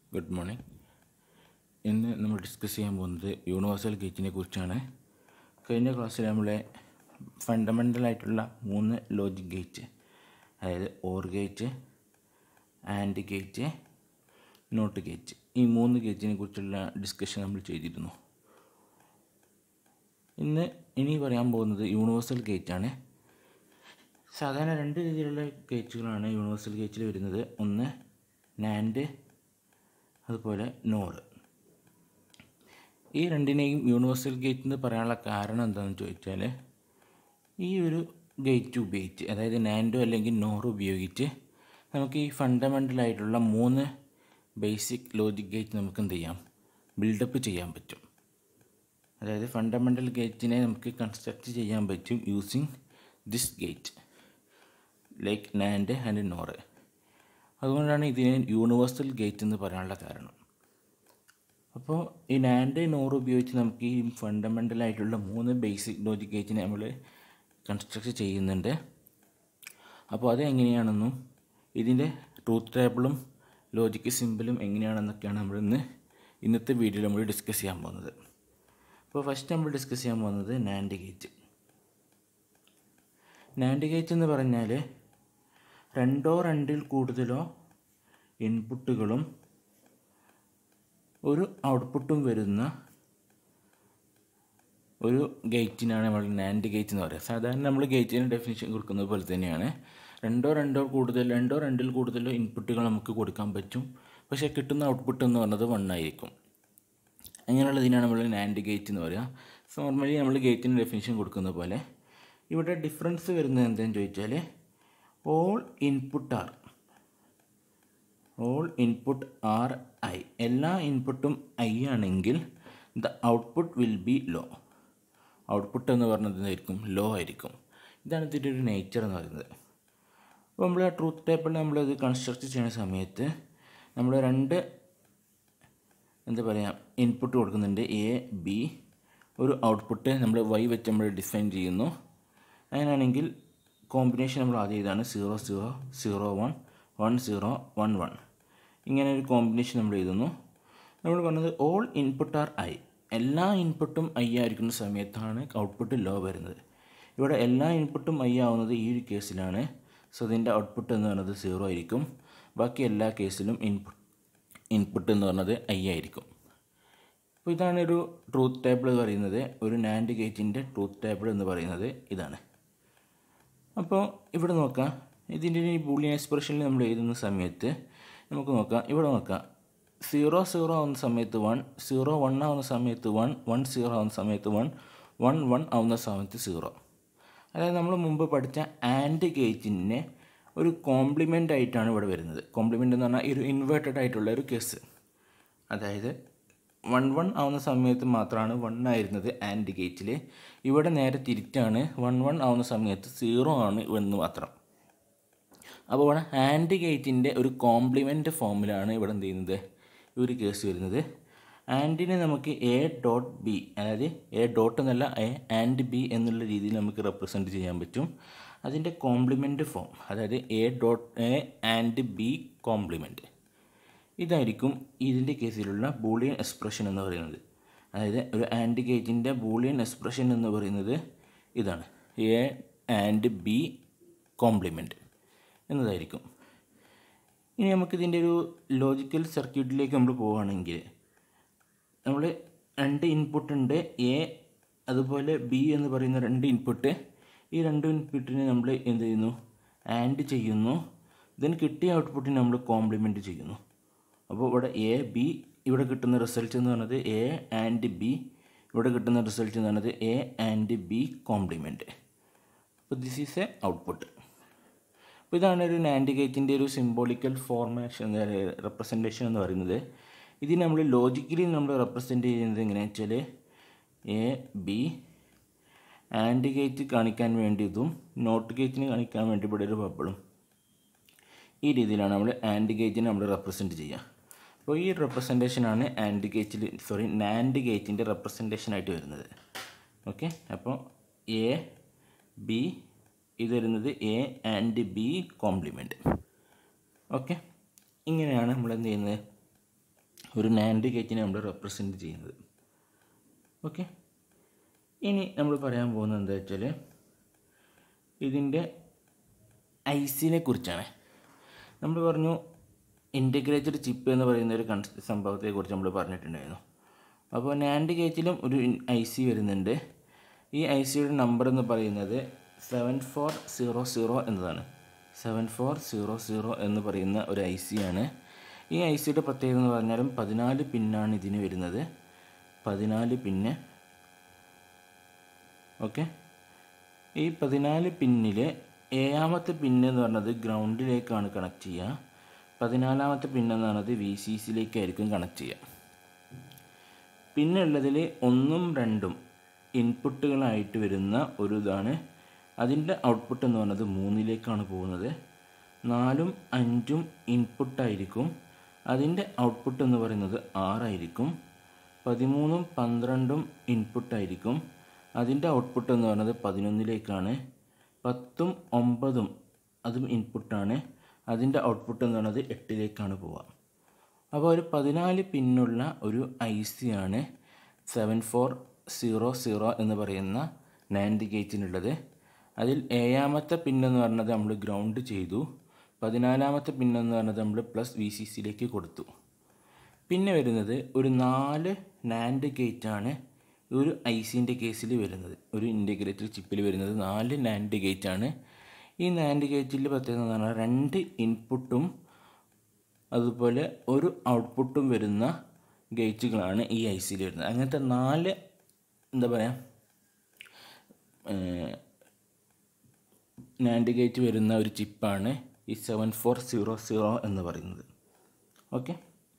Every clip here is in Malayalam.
ഗുഡ് മോർണിംഗ് ഇന്ന് നമ്മൾ ഡിസ്കസ് ചെയ്യാൻ പോകുന്നത് യൂണിവേഴ്സൽ ഗേറ്റിനെ കുറിച്ചാണ് കഴിഞ്ഞ ക്ലാസ്സിൽ നമ്മളെ ഫണ്ടമെൻ്റൽ ആയിട്ടുള്ള മൂന്ന് ലോജിക് ഗേറ്റ് അതായത് or gate and gate not gate ഈ മൂന്ന് ഗേറ്റിനെ കുറിച്ചുള്ള ഡിസ്കഷൻ നമ്മൾ ചെയ്തിരുന്നു ഇന്ന് ഇനി പറയാൻ പോകുന്നത് യൂണിവേഴ്സൽ ഗേറ്റ് ആണ് സാധാരണ രണ്ട് രീതിയിലുള്ള ഗേറ്റുകളാണ് യൂണിവേഴ്സൽ ഗേറ്റിൽ വരുന്നത് ഒന്ന് നാൻഡ് അതുപോലെ നോറ് ഈ രണ്ടിനെയും യൂണിവേഴ്സൽ ഗേറ്റ് എന്ന് പറയാനുള്ള കാരണം എന്താണെന്ന് ചോദിച്ചാൽ ഈ ഒരു ഗേറ്റ് ഉപയോഗിച്ച് അതായത് നാൻഡോ അല്ലെങ്കിൽ നോറ് ഉപയോഗിച്ച് നമുക്ക് ഈ ഫണ്ടമെൻ്റൽ ആയിട്ടുള്ള മൂന്ന് ബേസിക് ലോജിക് ഗേറ്റ് നമുക്ക് എന്ത് ചെയ്യാം ബിൽഡപ്പ് ചെയ്യാൻ പറ്റും അതായത് ഫണ്ടമെൻ്റൽ ഗേറ്റിനെ നമുക്ക് കൺസ്ട്രക്റ്റ് ചെയ്യാൻ പറ്റും using this gate like NAND and NOR അതുകൊണ്ടാണ് ഇതിനെ യൂണിവേഴ്സൽ ഗേറ്റ് എന്ന് പറയാനുള്ള കാരണം അപ്പോൾ ഈ നാൻഡ് നോറ് ഉപയോഗിച്ച് നമുക്ക് ഈ ഫണ്ടമെൻ്റൽ ആയിട്ടുള്ള മൂന്ന് ബേസിക് ലോജിക് ഗേറ്റിനെ നമ്മൾ കൺസ്ട്രക്ട് ചെയ്യുന്നുണ്ട് അപ്പോൾ അത് എങ്ങനെയാണെന്നും ഇതിൻ്റെ ട്രൂത്ത് ടേബിളും ലോജിക്ക് സിമ്പിളും എങ്ങനെയാണെന്നൊക്കെയാണ് നമ്മൾ ഇന്ന് ഇന്നത്തെ വീഡിയോയിൽ നമ്മൾ ഡിസ്കസ് ചെയ്യാൻ പോകുന്നത് അപ്പോൾ ഫസ്റ്റ് നമ്മൾ ഡിസ്കസ് ചെയ്യാൻ പോകുന്നത് നാൻഡ് ഗേറ്റ് നാൻഡ് ഗേറ്റ് എന്ന് പറഞ്ഞാൽ രണ്ടോ രണ്ടിൽ കൂടുതലോ ഇൻപുട്ടുകളും ഒരു ഔട്ട്പുട്ടും വരുന്ന ഒരു ഗേറ്റിനാണ് നമ്മൾ നാൻഡ് ഗേറ്റ് എന്ന് പറയുക സാധാരണ നമ്മൾ ഗേറ്റിന് ഡെഫിനിഷൻ കൊടുക്കുന്നത് പോലെ തന്നെയാണ് രണ്ടോ രണ്ടോ കൂടുതൽ രണ്ടോ രണ്ടിൽ കൂടുതലോ ഇൻപുട്ടുകൾ നമുക്ക് കൊടുക്കാൻ പറ്റും പക്ഷേ കിട്ടുന്ന ഔട്ട്പുട്ട് എന്ന് പറയുന്നത് വൺ ആയിരിക്കും അങ്ങനെയുള്ളതിനാണ് നമ്മൾ നാൻഡ് ഗേറ്റ് എന്ന് പറയുക നോർമലി നമ്മൾ ഗേറ്റിന് ഡെഫിനിഷൻ കൊടുക്കുന്ന പോലെ ഇവിടെ ഡിഫറൻസ് വരുന്നത് എന്താണെന്ന് ചോദിച്ചാൽ all input are all input are high എല്ലാ ഇൻപുട്ടും ഐ ആണെങ്കിൽ the output will be low output എന്ന് പറഞ്ഞത് എന്തായിരിക്കും ലോ ആയിരിക്കും ഇതാണ് ഇതിൻ്റെ ഒരു നേച്ചർ എന്ന് പറയുന്നത് അപ്പോൾ നമ്മൾ ആ ട്രൂത്ത് ടേബിൾ നമ്മളത് കൺസ്ട്രക്ട് ചെയ്യുന്ന സമയത്ത് നമ്മൾ രണ്ട് എന്താ പറയുക ഇൻപുട്ട് കൊടുക്കുന്നുണ്ട് എ ബി ഒരു ഔട്ട്പുട്ട് നമ്മൾ വൈ വെച്ച് നമ്മൾ ഡിഫൈൻ ചെയ്യുന്നു അങ്ങനെയാണെങ്കിൽ കോമ്പിനേഷൻ നമ്മൾ ആദ്യം ചെയ്താണ് zero zero zero one one zero one one ഇങ്ങനെ ഒരു കോമ്പിനേഷൻ നമ്മൾ എഴുതുന്നു നമ്മൾ പറഞ്ഞത് ഓൾ ഇൻപുട്ട് ആർ ഐ എല്ലാ ഇൻപുട്ടും ഐ ആയിരിക്കുന്ന സമയത്താണ് ഔട്ട്പുട്ട് ലോ വരുന്നത് ഇവിടെ എല്ലാ ഇൻപുട്ടും ഐ ആവുന്നത് ഈ ഒരു കേസിലാണ് സോ ഇതിൻ്റെ ഔട്ട്പുട്ട് എന്ന് പറയുന്നത് സീറോ ആയിരിക്കും ബാക്കി എല്ലാ കേസിലും ഇൻപുട്ട് ഇൻപുട്ട് എന്ന് പറയുന്നത് ഐ ആയിരിക്കും അപ്പോൾ ഇതാണ് ഒരു ട്രൂത്ത് ടേബിൾ എന്ന് പറയുന്നത് ഒരു നാൻഡ് ഗേറ്റിൻ്റെ ട്രൂത്ത് ടേബിൾ എന്ന് പറയുന്നത് ഇതാണ് അപ്പോൾ ഇവിടെ നോക്കാം ഇതിൻ്റെ ഈ ബൂളിയൻ എക്സ്പ്രഷനിൽ നമ്മൾ എഴുതുന്ന സമയത്ത് നമുക്ക് നോക്കാം ഇവിടെ നോക്കാം സീറോ സീറോ ആവുന്ന സമയത്ത് വൺ സീറോ വൺ ആവുന്ന സമയത്ത് വൺ വൺ സീറോ ആവുന്ന സമയത്ത് വൺ വൺ വൺ ആവുന്ന സമയത്ത് സീറോ അതായത് നമ്മൾ മുമ്പ് പഠിച്ച ആൻഡ് ഗേറ്റിനെ ഒരു കോംപ്ലിമെൻ്റ് ആയിട്ടാണ് ഇവിടെ വരുന്നത് കോംപ്ലിമെൻ്റ് എന്ന് പറഞ്ഞാൽ ഒരു ഇൻവേർട്ടഡ് ആയിട്ടുള്ള ഒരു കേസ് അതായത് വൺ വൺ ആവുന്ന സമയത്ത് മാത്രമാണ് വൺ ആയിരുന്നത് ആൻഡ് ഗേറ്റിൽ ഇവിടെ നേരെ തിരിച്ചാണ് വൺ വൺ ആവുന്ന സമയത്ത് സീറോ ആണ് എന്ന് മാത്രം അപ്പോൾ ഇവിടെ ആൻഡ് ഗേറ്റിൻ്റെ ഒരു കോംപ്ലിമെൻ്റ് ഫോമിലാണ് ഇവിടെ എന്ത് ചെയ്യുന്നത് ഈ ഒരു കേസ് വരുന്നത് ആൻഡിനെ നമുക്ക് എ ഡോട്ട് ബി അതായത് എ ഡോട്ട് എന്നല്ല എ ആൻഡ് ബി എന്നുള്ള രീതിയിൽ നമുക്ക് റെപ്രസെൻറ്റ് ചെയ്യാൻ പറ്റും അതിൻ്റെ കോംപ്ലിമെൻ്റ് ഫോം അതായത് A dot A and B complement ഇതായിരിക്കും ഇതിൻ്റെ കേസിലുള്ള ബൂളിയൻ എക്സ്പ്രഷൻ എന്ന് പറയുന്നത് അതായത് ഒരു ആൻഡ് ഗേറ്റിൻ്റെ ബൂളിയൻ എക്സ്പ്രഷൻ എന്ന് പറയുന്നത് ഇതാണ് എ ആൻഡ് ബി കോംപ്ലിമെൻറ്റ് എന്നതായിരിക്കും ഇനി നമുക്കിതിൻ്റെ ഒരു ലോജിക്കൽ സർക്യൂട്ടിലേക്ക് നമ്മൾ പോവുകയാണെങ്കിൽ നമ്മൾ രണ്ട് ഇൻപുട്ട് ഉണ്ട് എ അതുപോലെ ബി എന്ന് പറയുന്ന രണ്ട് ഇൻപുട്ട് ഈ രണ്ട് ഇൻപുട്ടിനെ നമ്മൾ എന്ത് ചെയ്യുന്നു ആൻഡ് ചെയ്യുന്നു ദെൻ കിട്ടിയ ഔട്ട്പുട്ടിനെ നമ്മൾ കോംപ്ലിമെൻറ്റ് ചെയ്യുന്നു അപ്പോൾ ഇവിടെ എ ബി ഇവിടെ കിട്ടുന്ന റിസൾട്ട് എന്ന് പറയുന്നത് എ ആൻഡ് ബി ഇവിടെ കിട്ടുന്ന റിസൾട്ട് എന്ന് പറയുന്നത് എ ആൻഡ് ബി കോംപ്ലിമെൻറ്റ് അപ്പോൾ ദിസ് ഈസ് എ ഔട്ട്പുട്ട് അപ്പോൾ ഇതാണ് ഒരു നാൻഡ് ഗേറ്റിൻ്റെ ഒരു സിംബോളിക്കൽ ഫോർമേഷൻ റെപ്രസെൻറ്റേഷൻ എന്ന് പറയുന്നത് ഇതിന് നമ്മൾ ലോജിക്കലി നമ്മൾ റെപ്രസെൻറ്റ് ചെയ്യുന്നത് എങ്ങനെയാണെന്ന് വെച്ചാൽ എ ബി ആൻഡ് ഗേറ്റ് കാണിക്കാൻ വേണ്ടി ഇതും നോട്ട് ഗേറ്റിന് കാണിക്കാൻ വേണ്ടി ഇവിടെ ഒരു ബബിളും ഈ രീതിയിലാണ് നമ്മൾ ആൻഡ് ഗേറ്റിനെ നമ്മൾ റെപ്രസെൻറ്റ് ചെയ്യുക അപ്പോൾ ഈ റെപ്രസെൻറ്റേഷനാണ് ആൻഡ് ഗേറ്റിൽ സോറി നാൻഡ് ഗേറ്റിൻ്റെ റെപ്രസെൻറ്റേഷൻ ആയിട്ട് വരുന്നത് ഓക്കെ അപ്പോൾ എ ബി ഇത് വരുന്നത് A and B complement okay ഇങ്ങനെയാണ് നമ്മൾ എന്ത് ചെയ്യുന്നത് ഒരു നാൻഡ് ഗേറ്റിനെ നമ്മൾ റെപ്രസെൻറ്റ് ചെയ്യുന്നത് ഓക്കെ ഇനി നമ്മൾ പറയാൻ പോകുന്നത് എന്താ വെച്ചാൽ ഇതിൻ്റെ ഐസിനെ കുറിച്ചാണ് നമ്മൾ പറഞ്ഞു ഇൻറ്റഗ്രേറ്റഡ് ചിപ്പ് എന്ന് പറയുന്ന ഒരു കൺ സംഭവത്തെക്കുറിച്ച് നമ്മൾ പറഞ്ഞിട്ടുണ്ടായിരുന്നു അപ്പോൾ നാൻഡ് ഗേറ്റിലും ഒരു ഐ സി വരുന്നുണ്ട് ഈ ഐ സിയുടെ നമ്പർ എന്ന് പറയുന്നത് സെവൻ ഫോർ സീറോ സീറോ എന്നതാണ് സെവൻ ഫോർ സീറോ സീറോ എന്ന് പറയുന്ന ഒരു ഐ സി ആണ് ഈ ഐ സിയുടെ പ്രത്യേകത എന്ന് പറഞ്ഞാലും പതിനാല് പിന്നാണ് ഇതിന് വരുന്നത് പതിനാല് പിന്ന് ഓക്കെ ഈ പതിനാല് പിന്നിൽ ഏഴാമത്തെ പിന്ന് എന്ന് പറഞ്ഞത് ഗ്രൗണ്ടിലേക്കാണ് കണക്ട് ചെയ്യുക പതിനാലാമത്തെ പിന്ന് എന്ന് പറഞ്ഞത് വി സി സിയിലേക്കായിരിക്കും കണക്ട് ചെയ്യുക പിന്നെ ഉള്ളതിൽ ഒന്നും രണ്ടും ഇൻപുട്ടുകളായിട്ട് വരുന്ന ഒരു ഇതാണ് അതിൻ്റെ ഔട്ട്പുട്ട് എന്ന് പറയുന്നത് മൂന്നിലേക്കാണ് പോകുന്നത് നാലും അഞ്ചും ഇൻപുട്ടായിരിക്കും അതിൻ്റെ ഔട്ട്പുട്ട് എന്ന് പറയുന്നത് ആറായിരിക്കും പതിമൂന്നും പന്ത്രണ്ടും ഇൻപുട്ടായിരിക്കും അതിൻ്റെ ഔട്ട്പുട്ട് എന്ന് പറയുന്നത് പതിനൊന്നിലേക്കാണ് പത്തും ഒമ്പതും അതും ഇൻപുട്ടാണ് അതിൻ്റെ ഔട്ട്പുട്ട് എന്ന് പറയുന്നത് എട്ടിലേക്കാണ് പോവുക അപ്പോൾ ഒരു പതിനാല് പിന്നുള്ള ഒരു ഐ സി ആണ് സെവൻ ഫോർ സീറോ സീറോ എന്ന് പറയുന്ന നാൻഡ് ഗേറ്റിനുള്ളത് അതിൽ ഏഴാമത്തെ പിന്നെന്ന് പറഞ്ഞത് നമ്മൾ ഗ്രൗണ്ട് ചെയ്തു പതിനാലാമത്തെ പിന്നെന്ന് പറഞ്ഞത് നമ്മൾ പ്ലസ് വി സി സിയിലേക്ക് കൊടുത്തു പിന്നെ വരുന്നത് ഒരു നാല് നാൻഡ് ഗേറ്റാണ് ഒരു ഐ സിൻ്റെ കേസിൽ വരുന്നത് ഒരു ഇൻറ്റഗ്രേറ്റഡ് ചിപ്പിൽ വരുന്നത് നാല് നാൻഡ് ഗേറ്റാണ് ഈ നാൻഡ് ഗേറ്റിൽ പ്രത്യേകത എന്ന് പറഞ്ഞാൽ രണ്ട് ഇൻപുട്ടും അതുപോലെ ഒരു ഔട്ട്പുട്ടും വരുന്ന ഗേറ്റുകളാണ് ഈ ഐ സിയിൽ വരുന്നത് അങ്ങനത്തെ നാല് എന്താ പറയുക നാൻഡ് ഗേറ്റ് വരുന്ന ഒരു ചിപ്പാണ് ഈ സെവൻ ഫോർ സീറോ സീറോ എന്ന് പറയുന്നത് ഓക്കെ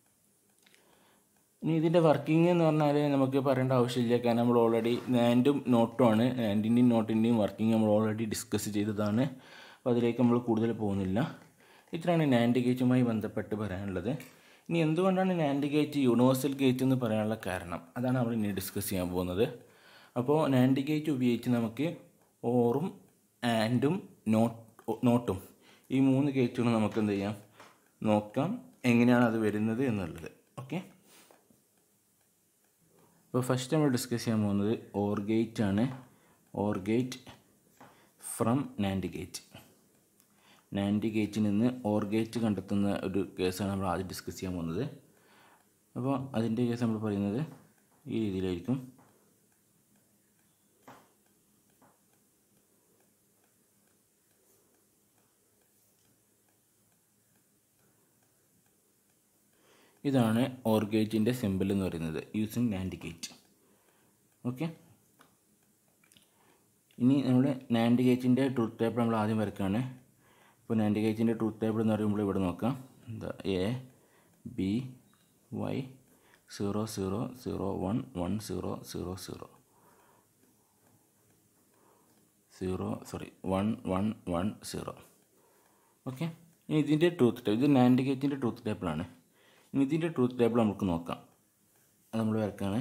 ഇനി ഇതിൻ്റെ വർക്കിംഗ് എന്ന് പറഞ്ഞാൽ നമുക്ക് പറയേണ്ട ആവശ്യമില്ല കാരണം നമ്മൾ ഓൾറെഡി നാൻഡും നോട്ടും ആണ് നാൻഡിൻ്റെയും നോട്ടിൻ്റെയും വർക്കിംഗ് നമ്മൾ ഓൾറെഡി ഡിസ്കസ് ചെയ്തതാണ് അപ്പോൾ അതിലേക്ക് നമ്മൾ കൂടുതൽ പോകുന്നില്ല ഇത്രയാണ് നാൻഡ് ഗേറ്റുമായി ബന്ധപ്പെട്ട് പറയാനുള്ളത് ഇനി എന്തുകൊണ്ടാണ് നാൻഡ് ഗേറ്റ് യൂണിവേഴ്സൽ ഗേറ്റ് എന്ന് പറയാനുള്ള കാരണം അതാണ് നമ്മൾ ഇനി ഡിസ്കസ് ചെയ്യാൻ പോകുന്നത് അപ്പോൾ നാൻഡ് ഗേറ്റ് ഉപയോഗിച്ച് നമുക്ക് ഓറും ആൻഡും നോട്ട് നോട്ടും ഈ മൂന്ന് ഗേറ്റുകളും നമുക്ക് എന്ത് ചെയ്യാം നോക്കാം എങ്ങനെയാണ് അത് വരുന്നത് എന്നുള്ളത് ഓക്കെ അപ്പോൾ ഫസ്റ്റ് നമ്മൾ ഡിസ്കസ് ചെയ്യാൻ പോകുന്നത് ഓർ ഗേറ്റ് ആണ് or gate from NAND gate NAND ഗേറ്റിൽ നിന്ന് ഓർ ഗേറ്റ് കണ്ടെത്തുന്ന ഒരു കേസാണ് നമ്മൾ ആദ്യം ഡിസ്കസ് ചെയ്യാൻ പോകുന്നത് അപ്പോൾ അതിൻ്റെ കേസ് നമ്മൾ പറയുന്നത് ഈ രീതിയിലായിരിക്കും ഇതാണ് ഓർ ഗേറ്റിൻ്റെ സിമ്പിൾ എന്ന് പറയുന്നത് യൂസിങ് നാൻഡ് ഗേറ്റ് ഓക്കെ ഇനി നമ്മൾ നാൻഡ് ഗേറ്റിൻ്റെ ട്രൂത്ത് ടേബിൾ നമ്മൾ ആദ്യം വരക്കുകയാണ് ഇപ്പോൾ നാൻഡ് ഗേറ്റിൻ്റെ ട്രൂത്ത് ടേബിൾ എന്ന് പറയുമ്പോൾ ഇവിടെ നോക്കാം എന്താ A B Y zero zero zero one one zero zero zero zero sorry one one one zero okay ഇനി ഇതിൻ്റെ ട്രൂത്ത് ടേബിൾ ഇത് നാൻഡ് ഗേറ്റിൻ്റെ ട്രൂത്ത് ടേബിളാണ് ഇനി ഇതിൻ്റെ ട്രൂത്ത് ടേബിൾ നമുക്ക് നോക്കാം അത് നമ്മൾ വരക്കാണ്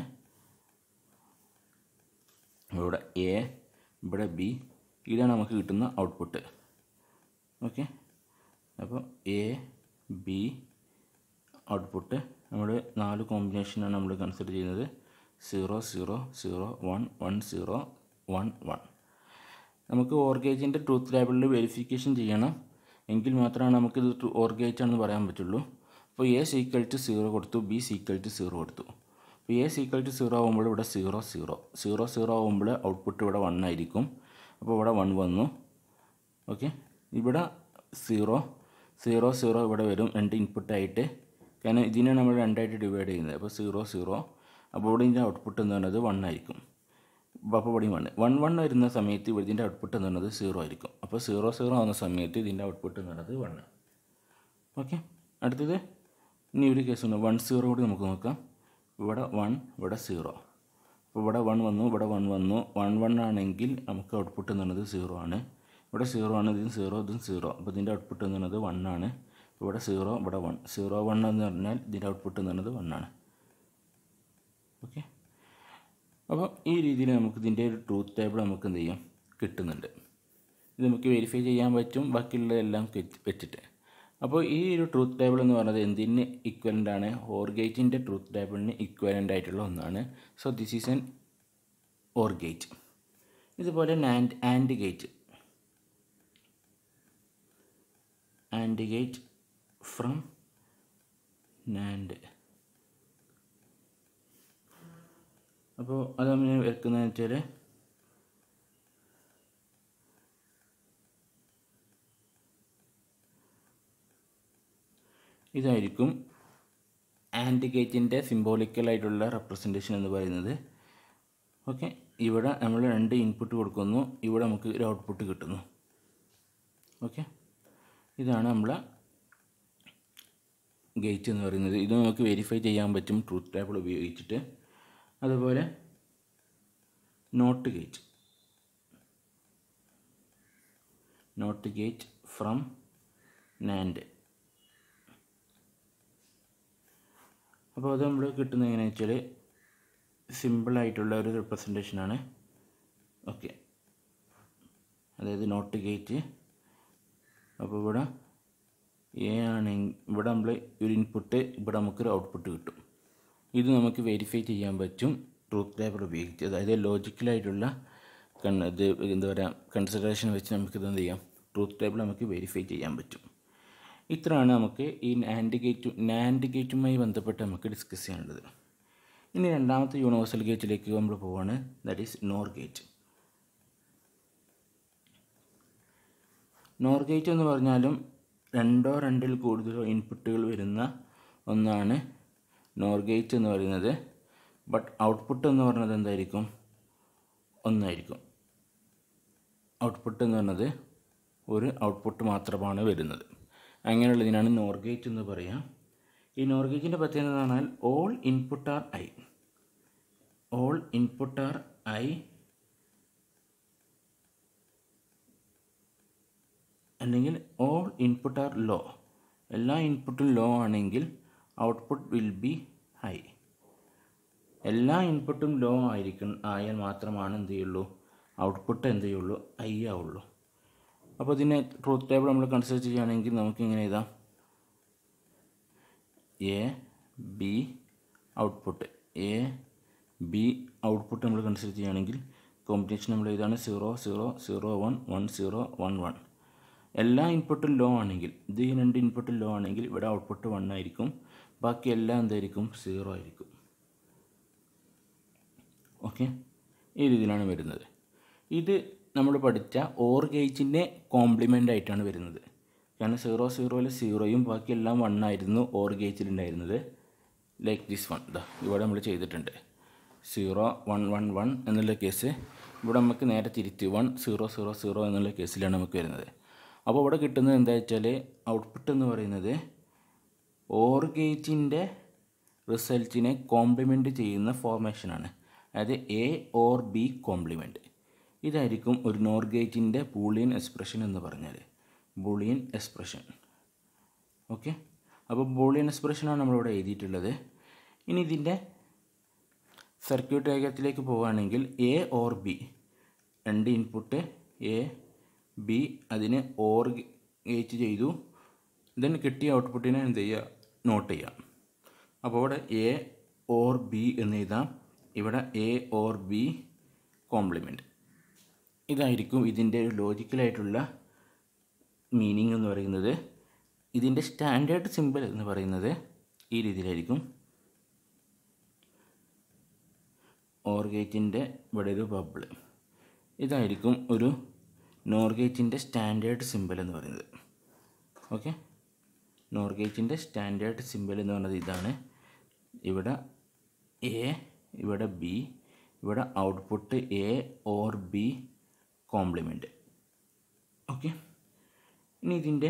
ഇവിടെ എ ഇവിടെ ബി ഇതാണ് നമുക്ക് കിട്ടുന്ന ഔട്ട്പുട്ട് ഓക്കെ അപ്പോൾ എ ബി ഔട്ട്പുട്ട് നമ്മൾ നാല് കോമ്പിനേഷനാണ് നമ്മൾ കൺസിഡർ ചെയ്യുന്നത് zero zero zero one one zero one one നമുക്ക് ഓർഗേജിൻ്റെ ട്രൂത്ത് ടേബിളിൽ വെരിഫിക്കേഷൻ ചെയ്യണം എങ്കിൽ മാത്രമാണ് നമുക്കിത് ഓർഗേജ് ആണെന്ന് പറയാൻ പറ്റുള്ളൂ അപ്പോൾ എ സീക്വൽ ടു സീറോ കൊടുത്തു ബി സീക്വൽ ടു സീറോ കൊടുത്തു അപ്പോൾ എ സീക്വൽ ടു സീറോ ആകുമ്പോൾ ഇവിടെ സീറോ സീറോ സീറോ സീറോ ആകുമ്പോൾ ഔട്ട്പുട്ട് ഇവിടെ വൺ ആയിരിക്കും അപ്പോൾ ഇവിടെ വൺ വന്നു ഓക്കെ ഇവിടെ സീറോ സീറോ സീറോ ഇവിടെ വരും രണ്ട് ഇൻപുട്ടായിട്ട് കാരണം ഇതിനെ നമ്മൾ രണ്ടായിട്ട് ഡിവൈഡ് ചെയ്യുന്നത് അപ്പോൾ സീറോ സീറോ അപ്പോൾ ഇവിടെ ഇതിൻ്റെ ഔട്ട്പുട്ട് എന്ന് പറയുന്നത് വൺ ആയിരിക്കും അപ്പോൾ ഇവിടെയും വൺ വൺ വൺ വരുന്ന സമയത്ത് ഇവിടെ ഇതിൻ്റെ ഔട്ട്പുട്ട് എന്ന് പറയുന്നത് സീറോ ആയിരിക്കും അപ്പോൾ സീറോ സീറോ ആവുന്ന സമയത്ത് ഇതിൻ്റെ ഔട്ട്പുട്ട് എന്ന് പറയുന്നത് വൺ ഓക്കെ അടുത്തത് ഇനി ഒരു കേസ് ഉണ്ട് വൺ സീറോ കൂടി നമുക്ക് നോക്കാം ഇവിടെ വൺ ഇവിടെ സീറോ അപ്പോൾ ഇവിടെ വൺ വന്നു ഇവിടെ വൺ വന്നു വൺ വൺ ആണെങ്കിൽ നമുക്ക് ഔട്ട്പുട്ട് എന്ന് പറയുന്നത് സീറോ ആണ് ഇവിടെ സീറോ ആണ് ഇതും സീറോ ഇതും സീറോ അപ്പോൾ ഇതിൻ്റെ ഔട്ട്പുട്ട് എന്ന് പറയുന്നത് വൺ ആണ് ഇവിടെ സീറോ ഇവിടെ വൺ സീറോ വൺ എന്ന് പറഞ്ഞാൽ ഇതിൻ്റെ ഔട്ട്പുട്ട് എന്ന് പറയുന്നത് വൺ ആണ് ഓക്കെ അപ്പോൾ ഈ രീതിയിൽ നമുക്ക് ഇതിൻ്റെ ഒരു ട്രൂത്ത് ടേബിൾ നമുക്ക് എന്ത് ചെയ്യാം കിട്ടുന്നുണ്ട് ഇത് നമുക്ക് വെരിഫൈ ചെയ്യാൻ പറ്റും ബാക്കിയുള്ളതെല്ലാം വെച്ചിട്ട് അപ്പോൾ ഈ ഒരു ട്രൂത്ത് ടേബിൾ എന്ന് പറയുന്നത് എന്തിന് ഇക്വലൻ്റ് ആണ് ഓർ ഗേറ്റിൻ്റെ ട്രൂത്ത് ടേബിളിന് ഇക്വലൻ്റ് ആയിട്ടുള്ള ഒന്നാണ് so this is an or gate ഇതുപോലെ NAND and gate and gate from NAND അപ്പോൾ അത് നമ്മൾ വെക്കുന്നതെന്ന് വെച്ചാൽ ഇതായിരിക്കും ആൻഡ് ഗേറ്റിൻ്റെ സിംബോളിക്കലായിട്ടുള്ള റെപ്രസെൻറ്റേഷൻ എന്ന് പറയുന്നത് ഓക്കെ ഇവിടെ നമ്മൾ രണ്ട് ഇൻപുട്ട് കൊടുക്കുന്നു ഇവിടെ നമുക്ക് ഒരു ഔട്ട്പുട്ട് കിട്ടുന്നു ഓക്കെ ഇതാണ് നമ്മളെ ഗേറ്റ് എന്ന് പറയുന്നത് ഇത് നമുക്ക് വെരിഫൈ ചെയ്യാൻ പറ്റും ട്രൂത്ത് ടേബിൾ ഉപയോഗിച്ചിട്ട് അതുപോലെ not gate not gate from NAND അപ്പോൾ അത് നമ്മൾ കിട്ടുന്നത് എങ്ങനെയാണെന്ന് വെച്ചാൽ സിമ്പിളായിട്ടുള്ള ഒരു റെപ്രസെൻറ്റേഷനാണ് ഓക്കെ അതായത് നോട്ട് ഗേറ്റ് അപ്പോൾ ഇവിടെ എ ആണെങ്കിൽ ഇവിടെ നമ്മൾ ഒരു ഇൻപുട്ട് ഇവിടെ നമുക്കൊരു ഔട്ട്പുട്ട് കിട്ടും ഇത് നമുക്ക് വെരിഫൈ ചെയ്യാൻ പറ്റും ട്രൂത്ത് ടേബിൾ ഉപയോഗിച്ച് അതായത് ലോജിക്കലായിട്ടുള്ള കൺ ഇത് എന്താ പറയുക കൺസിഡറേഷൻ വെച്ച് നമുക്കിത് എന്ത് ചെയ്യാം ട്രൂത്ത് ടേബിൾ നമുക്ക് വെരിഫൈ ചെയ്യാൻ പറ്റും ഇത്രയാണ് നമുക്ക് ഈ നാൻഡ് ഗേറ്റും നാൻഡ് ഗേറ്റുമായി ബന്ധപ്പെട്ട് നമുക്ക് ഡിസ്കസ് ചെയ്യാനുള്ളത് ഇനി രണ്ടാമത്തെ യൂണിവേഴ്സൽ ഗേറ്റിലേക്ക് നമ്മൾ പോവാണ് that is NOR gate NOR gate എന്ന് പറഞ്ഞാലും രണ്ടോ രണ്ടിൽ കൂടുതലോ ഇൻപുട്ടുകൾ വരുന്ന ഒന്നാണ് നോർ ഗേറ്റ് എന്ന് പറയുന്നത് ബട്ട് ഔട്ട്പുട്ട് എന്ന് പറയുന്നത് എന്തായിരിക്കും ഒന്നായിരിക്കും ഔട്ട്പുട്ട് എന്ന് പറയുന്നത് ഒരു ഔട്ട്പുട്ട് മാത്രമാണ് വരുന്നത് അങ്ങനെയുള്ളതിനാണ് നോർ ഗേറ്റ് എന്ന് പറയാം ഈ നോർ ഗേറ്റിൻ്റെ പ്രത്യേകത എന്ന് പറഞ്ഞാൽ all input are high all input are high അല്ലെങ്കിൽ ഓൾ ഇൻപുട്ട് ആർ ലോ എല്ലാ ഇൻപുട്ടും ലോ ആണെങ്കിൽ ഔട്ട്പുട്ട് വിൽ ബി ഹൈ എല്ലാ ഇൻപുട്ടും ലോ ആയിരിക്കും ആയാൽ മാത്രമാണ് എന്ത് ചെയ്യുള്ളൂ ഔട്ട്പുട്ട് എന്ത് ചെയ്യുള്ളൂ ഐ ആവുള്ളൂ അപ്പോൾ ഇതിനെ ട്രൂത്ത് ടേബിൾ നമ്മൾ കൺസിഡർ ചെയ്യുകയാണെങ്കിൽ നമുക്ക് ഇങ്ങനെ എഴുതാം A B output A B output നമ്മൾ കൺസിഡർ ചെയ്യുകയാണെങ്കിൽ കോമ്പിനേഷൻ നമ്മൾ ഇതാണ് zero zero zero one one zero one one എല്ലാ ഇൻപുട്ടും ലോ ആണെങ്കിൽ ഇത് ഈ രണ്ട് ഇൻപുട്ടും ലോ ആണെങ്കിൽ ഇവിടെ ഔട്ട്പുട്ട് വൺ ആയിരിക്കും ബാക്കി എല്ലാം എന്തായിരിക്കും സീറോ ആയിരിക്കും ഓക്കെ ഈ രീതിയിലാണ് വരുന്നത് ഇത് നമ്മൾ പഠിച്ച ഓർ ഗേജിൻ്റെ കോംപ്ലിമെൻ്റ് ആയിട്ടാണ് വരുന്നത് കാരണം സീറോ സീറോയിൽ സീറോയും ബാക്കി എല്ലാം വൺ ആയിരുന്നു ഓർ ഗേജിലുണ്ടായിരുന്നത് ലൈക്ക് ദിസ് വൺ ഇതാ ഇവിടെ നമ്മൾ ചെയ്തിട്ടുണ്ട് സീറോ വൺ വൺ വൺ എന്നുള്ള കേസ് ഇവിടെ നമുക്ക് നേരെ തിരിച്ച് വൺ സീറോ സീറോ സീറോ എന്നുള്ള കേസിലാണ് നമുക്ക് വരുന്നത് അപ്പോൾ ഇവിടെ കിട്ടുന്നത് എന്താ വെച്ചാൽ ഔട്ട്പുട്ട് എന്ന് പറയുന്നത് ഓർ ഗേജിൻ്റെ റിസൾട്ടിനെ കോംപ്ലിമെൻറ്റ് ചെയ്യുന്ന ഫോർമേഷനാണ് അതായത് എ ഓർ ബി കോംപ്ലിമെൻറ്റ് ഇതായിരിക്കും ഒരു നോർ ഗേറ്റിൻ്റെ ബൂളിയൻ എക്സ്പ്രഷൻ എന്ന് പറഞ്ഞാൽ ബൂളിയൻ എക്സ്പ്രഷൻ ഓക്കെ അപ്പോൾ ബൂളിയൻ എക്സ്പ്രഷനാണ് നമ്മളിവിടെ എഴുതിയിട്ടുള്ളത് ഇനി ഇതിൻ്റെ സർക്യൂട്ട് ഡയഗ്രത്തിലേക്ക് പോവുകയാണെങ്കിൽ എ ഓർ ബി രണ്ട് ഇൻപുട്ട് എ ബി അതിന് ഓർ ഗേറ്റ് ചെയ്തു ദെൻ കിട്ടിയ ഔട്ട്പുട്ടിനെ എന്ത് ചെയ്യുക നോട്ട് ചെയ്യാം അപ്പോൾ ഇവിടെ എ ഓർ ബി എന്ന് എഴുതാം ഇവിടെ എ ഓർ ബി കോംപ്ലിമെൻറ്റ് ഇതായിരിക്കും ഇതിൻ്റെ ഒരു ലോജിക്കലായിട്ടുള്ള മീനിങ് എന്ന് പറയുന്നത് ഇതിൻ്റെ സ്റ്റാൻഡേർഡ് സിമ്പിൾ എന്ന് പറയുന്നത് ഈ രീതിയിലായിരിക്കും ഓർ ഗേറ്റിൻ്റെ ഇവിടെ ഒരു ബബിൾ ഇതായിരിക്കും ഒരു നോർ ഗേറ്റിൻ്റെ സ്റ്റാൻഡേർഡ് സിമ്പിൾ എന്ന് പറയുന്നത് ഓക്കെ നോർ ഗേറ്റിൻ്റെ സ്റ്റാൻഡേർഡ് സിമ്പിൾ എന്ന് പറയുന്നത് ഇതാണ് ഇവിടെ എ ഇവിടെ ബി ഇവിടെ output A or B complement okay ഇനി ഇതിൻ്റെ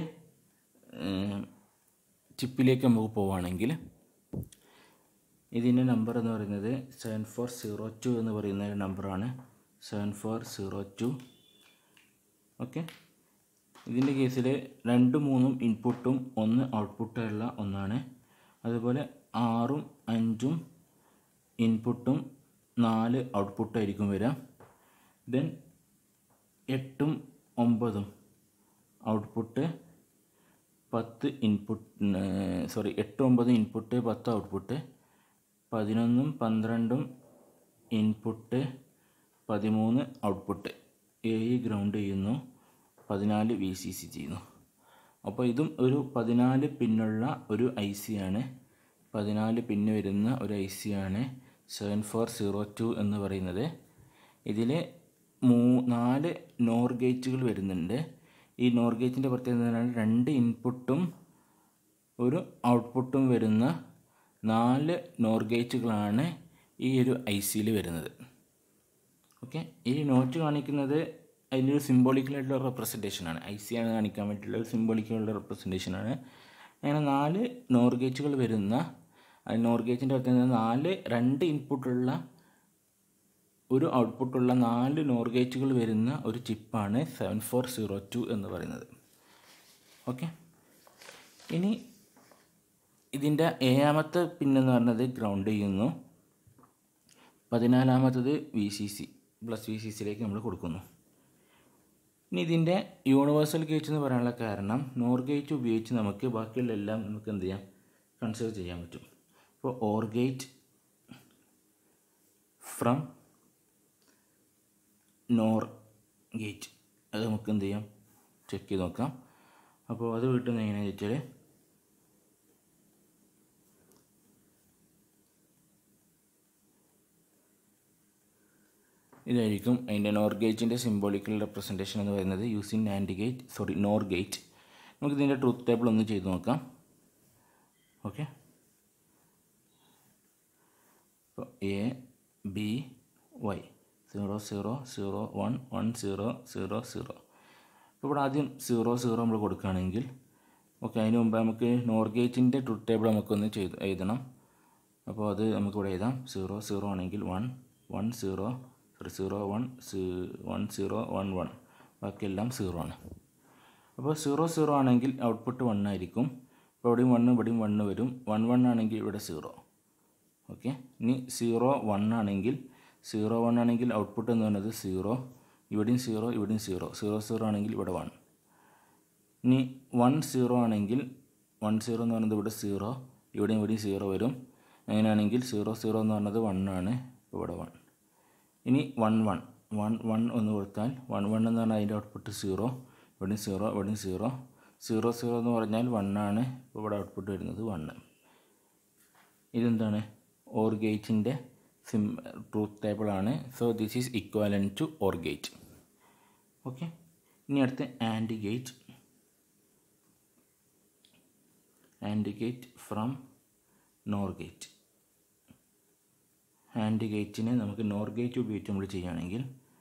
ചിപ്പിലേക്ക് നമുക്ക് പോവുകയാണെങ്കിൽ ഇതിൻ്റെ നമ്പർ എന്ന് പറയുന്നത് സെവൻ ഫോർ സീറോ ടു എന്ന് പറയുന്ന ഒരു നമ്പറാണ് seven four zero two okay ഇതിൻ്റെ കേസിൽ രണ്ടും മൂന്നും ഇൻപുട്ടും ഒന്ന് ഔട്ട്പുട്ടുള്ള ഒന്നാണ് അതുപോലെ ആറും അഞ്ചും ഇൻപുട്ടും നാല് ഔട്ട്പുട്ടായിരിക്കും വരിക ദെൻ എട്ടും ഒമ്പതും ഔട്ട്പുട്ട് പത്ത് ഇൻപുട്ട് സോറി എട്ട് ഒമ്പത് ഇൻപുട്ട് പത്ത് ഔട്ട്പുട്ട് പതിനൊന്നും പന്ത്രണ്ടും ഇൻപുട്ട് പതിമൂന്ന് ഔട്ട്പുട്ട് ഏഴ് ഗ്രൗണ്ട് ചെയ്യുന്നു പതിനാല് വി സി സി ചെയ്യുന്നു അപ്പോൾ ഇതും ഒരു പതിനാല് പിന്നുള്ള ഒരു ഐ സി ആണ് പതിനാല് പിന്ന് വരുന്ന ഒരു ഐ സി ആണ് സെവൻ ഫോർ സീറോ ടു എന്ന് പറയുന്നത് ഇതിൽ മൂ നാല് നോർ ഗേറ്റുകൾ വരുന്നുണ്ട് ഈ നോർ ഗേറ്റിൻ്റെ പ്രത്യേകത എന്ന് പറഞ്ഞാൽ രണ്ട് ഇൻപുട്ടും ഒരു ഔട്ട്പുട്ടും വരുന്ന നാല് നോർ ഗേറ്റുകളാണ് ഈ ഒരു ഐ സിയിൽ വരുന്നത് ഓക്കെ ഈ നോറ്റ് കാണിക്കുന്നത് അതിൻ്റെ ഒരു സിംബോളിക്കലായിട്ടുള്ള റെപ്രസെൻറ്റേഷനാണ് ഐ സി ആണ് കാണിക്കാൻ വേണ്ടിയിട്ടുള്ള ഒരു സിംബോളിക്കലുള്ള റെപ്രസെൻറ്റേഷനാണ് അങ്ങനെ നാല് നോർ ഗേറ്റുകൾ വരുന്ന നോർ ഗേറ്റിൻ്റെ പ്രത്യേകത നാല് രണ്ട് ഇൻപുട്ടുള്ള ഒരു ഔട്ട്പുട്ടുള്ള നാല് നോർ ഗേറ്റുകൾ വരുന്ന ഒരു ചിപ്പാണ് സെവൻ ഫോർ സീറോ ടു എന്ന് പറയുന്നത് ഓക്കെ ഇനി ഇതിൻ്റെ ഏഴാമത്തെ പിന്നെന്ന് പറഞ്ഞത് ഗ്രൗണ്ട് ചെയ്യുന്നു പതിനാലാമത്തത് V C C plus V C സിയിലേക്ക് നമ്മൾ കൊടുക്കുന്നു ഇനി ഇതിൻ്റെ യൂണിവേഴ്സൽ ഗേറ്റ് എന്ന് പറയാനുള്ള കാരണം നോർ ഗേറ്റ് ഉപയോഗിച്ച് നമുക്ക് ബാക്കിയുള്ള എല്ലാം നമുക്ക് എന്ത് ചെയ്യാം കൺസിഡർ ചെയ്യാൻ പറ്റും ഇപ്പോൾ or gate from NOR gate അത് നമുക്ക് എന്ത് ചെയ്യാം ചെക്ക് ചെയ്ത് നോക്കാം അപ്പോൾ അത് വീട്ടുന്ന എങ്ങനെയാണെന്ന് വെച്ചാൽ ഇതായിരിക്കും അതിൻ്റെ നോർ ഗേറ്റിൻ്റെ സിംബോളിക്കൽ റെപ്രസെൻറ്റേഷൻ എന്ന് പറയുന്നത് using NAND gate sorry NOR gate നമുക്ക് ഇതിൻ്റെ ട്രൂത്ത് ടേബിൾ ഒന്ന് ചെയ്ത് നോക്കാം ഓക്കെ അപ്പോൾ A B Y zero zero zero one one zero zero zero അപ്പോൾ ഇവിടെ ആദ്യം സീറോ സീറോ നമ്മൾ കൊടുക്കുകയാണെങ്കിൽ ഓക്കെ അതിന് മുമ്പ് നമുക്ക് നോർ ഗേറ്റിൻ്റെ ട്രൂത്ത് ടേബിൾ നമുക്കൊന്ന് ചെയ്ത് എഴുതണം അപ്പോൾ അത് നമുക്കിവിടെ എഴുതാം സീറോ സീറോ ആണെങ്കിൽ one one zero sorry zero one one zero one one ബാക്കിയെല്ലാം സീറോ ആണ് അപ്പോൾ സീറോ സീറോ ആണെങ്കിൽ ഔട്ട്പുട്ട് വൺ ആയിരിക്കും അപ്പോൾ ഇവിടെയും വണ്ണ് ഇവിടെയും വണ്ണ് വരും വൺ വൺ ആണെങ്കിൽ ഇവിടെ സീറോ ഓക്കെ ഇനി സീറോ വൺ ആണെങ്കിൽ സീറോ വൺ ആണെങ്കിൽ ഔട്ട്പുട്ട് എന്ന് പറയുന്നത് സീറോ ഇവിടെയും സീറോ ഇവിടെയും സീറോ സീറോ സീറോ ആണെങ്കിൽ ഇവിടെ വൺ ഇനി വൺ സീറോ ആണെങ്കിൽ വൺ സീറോ എന്ന് പറയുന്നത് ഇവിടെ സീറോ ഇവിടെയും ഇവിടെയും സീറോ വരും അങ്ങനെയാണെങ്കിൽ സീറോ സീറോ എന്ന് പറയുന്നത് വൺ ആണ് ഇവിടെ വൺ ഇനി വൺ വൺ വൺ വൺ ഒന്ന് കൊടുത്താൽ വൺ വൺ എന്ന് പറഞ്ഞാൽ അതിൻ്റെ ഔട്ട്പുട്ട് സീറോ ഇവിടെയും സീറോ ഇവിടെയും സീറോ സീറോ സീറോ എന്ന് പറഞ്ഞാൽ വൺ ആണ് ഇപ്പോൾ ഇവിടെ ഔട്ട്പുട്ട് വരുന്നത് വണ്ണ് ഇതെന്താണ് ഓർ ഗേറ്റിൻ്റെ സിം ട്രൂത്ത് ടേബിളാണ് so this is equivalent to or gate okay ഇനി അടുത്ത് and gate and gate from NOR gate and ഗേറ്റിനെ നമുക്ക് നോർ ഗേറ്റ് ഉപയോഗിച്ച് നമ്മൾ ചെയ്യുകയാണെങ്കിൽ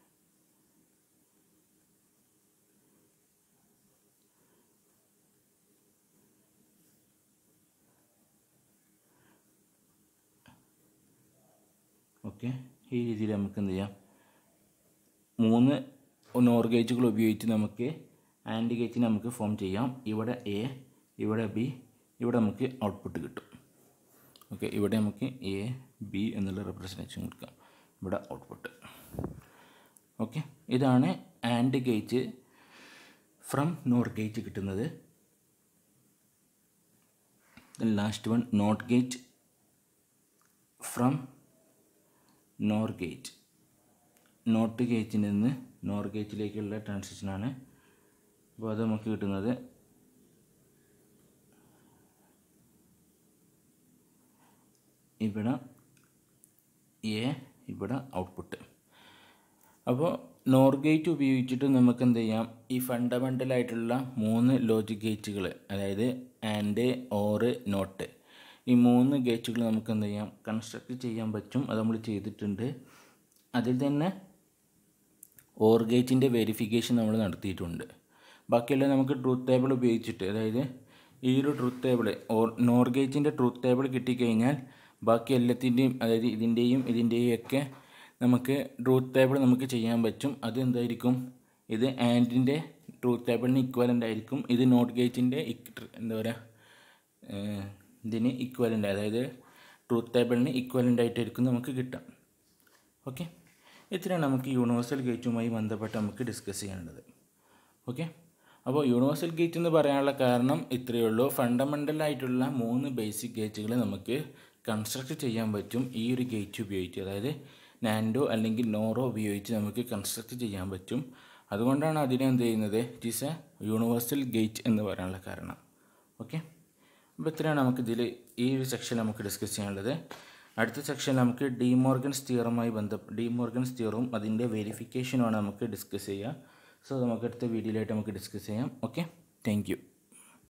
ഓക്കെ ഈ രീതിയിൽ നമുക്ക് എന്ത് ചെയ്യാം മൂന്ന് നോർ ഗേജുകൾ ഉപയോഗിച്ച് നമുക്ക് ആൻഡ് ഗേറ്റ് നമുക്ക് ഫോം ചെയ്യാം ഇവിടെ എ ഇവിടെ ബി ഇവിടെ നമുക്ക് ഔട്ട്പുട്ട് കിട്ടും ഓക്കെ ഇവിടെ നമുക്ക് എ ബി എന്നുള്ള റെപ്രസെൻറ്റേഷൻ കൊടുക്കാം ഇവിടെ ഔട്ട്പുട്ട് ഓക്കെ ഇതാണ് and gate from NOR gate കിട്ടുന്നത് last one not gate from NOR gate not ഗേറ്റിൽ നിന്ന് നോർ ഗേറ്റിലേക്കുള്ള ട്രാൻസിഷനാണ് അപ്പോൾ അത് നമുക്ക് കിട്ടുന്നത് ഇവിടെ എ ഇവിടെ ഔട്ട്പുട്ട് അപ്പോൾ നോർ ഗേറ്റ് ഉപയോഗിച്ചിട്ട് നമുക്ക് എന്ത് ചെയ്യാം ഈ ഫണ്ടമെൻ്റൽ ആയിട്ടുള്ള മൂന്ന് ലോജിക് ഗേറ്റുകൾ അതായത് ആൻഡ് ഓറ് നോട്ട് ഈ മൂന്ന് ഗേറ്റുകൾ നമുക്ക് എന്ത് ചെയ്യാം കൺസ്ട്രക്ട് ചെയ്യാൻ പറ്റും അത് നമ്മൾ ചെയ്തിട്ടുണ്ട് അതിൽ തന്നെ ഓർ ഗേറ്റിൻ്റെ വെരിഫിക്കേഷൻ നമ്മൾ നടത്തിയിട്ടുണ്ട് ബാക്കിയെല്ലാം നമുക്ക് ട്രൂത്ത് ടേബിൾ ഉപയോഗിച്ചിട്ട് അതായത് ഈ ഒരു ട്രൂത്ത് ടേബിൾ ഓർ നോർ ഗേറ്റിൻ്റെ ട്രൂത്ത് ടേബിൾ കിട്ടിക്കഴിഞ്ഞാൽ ബാക്കി എല്ലാത്തിൻ്റെയും അതായത് ഇതിൻ്റെയും ഇതിൻ്റെയും ഒക്കെ നമുക്ക് ട്രൂത്ത് ടേബിൾ നമുക്ക് ചെയ്യാൻ പറ്റും അത് എന്തായിരിക്കും ഇത് ആൻഡിൻ്റെ ട്രൂത്ത് ടേബിളിന് ഇക്വലൻ്റ് ആയിരിക്കും ഇത് നോട്ട് ഗേറ്റിൻ്റെ എന്താ പറയുക ഇതിന് ഇക്വലൻ്റ് അതായത് ട്രൂത്ത് ടേബിളിന് ഇക്വലൻ്റ് ആയിട്ടായിരിക്കും നമുക്ക് കിട്ടാം ഓക്കെ ഇത്രയാണ് നമുക്ക് യൂണിവേഴ്സൽ ഗേറ്റുമായി ബന്ധപ്പെട്ട് നമുക്ക് ഡിസ്കസ് ചെയ്യാനുള്ളത് ഓക്കെ അപ്പോൾ യൂണിവേഴ്സൽ ഗേറ്റ് എന്ന് പറയാനുള്ള കാരണം ഇത്രയേ ഉള്ളൂ ഫണ്ടമെൻ്റൽ ആയിട്ടുള്ള മൂന്ന് ബേസിക് ഗേറ്റുകൾ നമുക്ക് കൺസ്ട്രക്ട് ചെയ്യാൻ പറ്റും ഈ ഒരു ഗേറ്റ് ഉപയോഗിച്ച് അതായത് നാൻഡോ അല്ലെങ്കിൽ നോറോ ഉപയോഗിച്ച് നമുക്ക് കൺസ്ട്രക്ട് ചെയ്യാൻ പറ്റും അതുകൊണ്ടാണ് അതിനെ എന്ത് ചെയ്യുന്നത് it is a universal gate എന്ന് പറയാനുള്ള കാരണം ഓക്കെ അപ്പോൾ ഇത്രയാണ് നമുക്ക് ഇതിൽ ഈ ഒരു സെക്ഷൻ നമുക്ക് ഡിസ്കസ് ചെയ്യാനുള്ളത് അടുത്ത സെക്ഷൻ നമുക്ക് ഡിമോർഗൻസ് തിയറുമായി ബന്ധപ്പെട്ട് ഡിമോർഗൻസ് തിയറും അതിൻ്റെ വെരിഫിക്കേഷനുമാണ് നമുക്ക് ഡിസ്കസ് ചെയ്യുക സോ നമുക്ക് അടുത്ത വീഡിയോയിലായിട്ട് നമുക്ക് ഡിസ്കസ് ചെയ്യാം ഓക്കെ താങ്ക്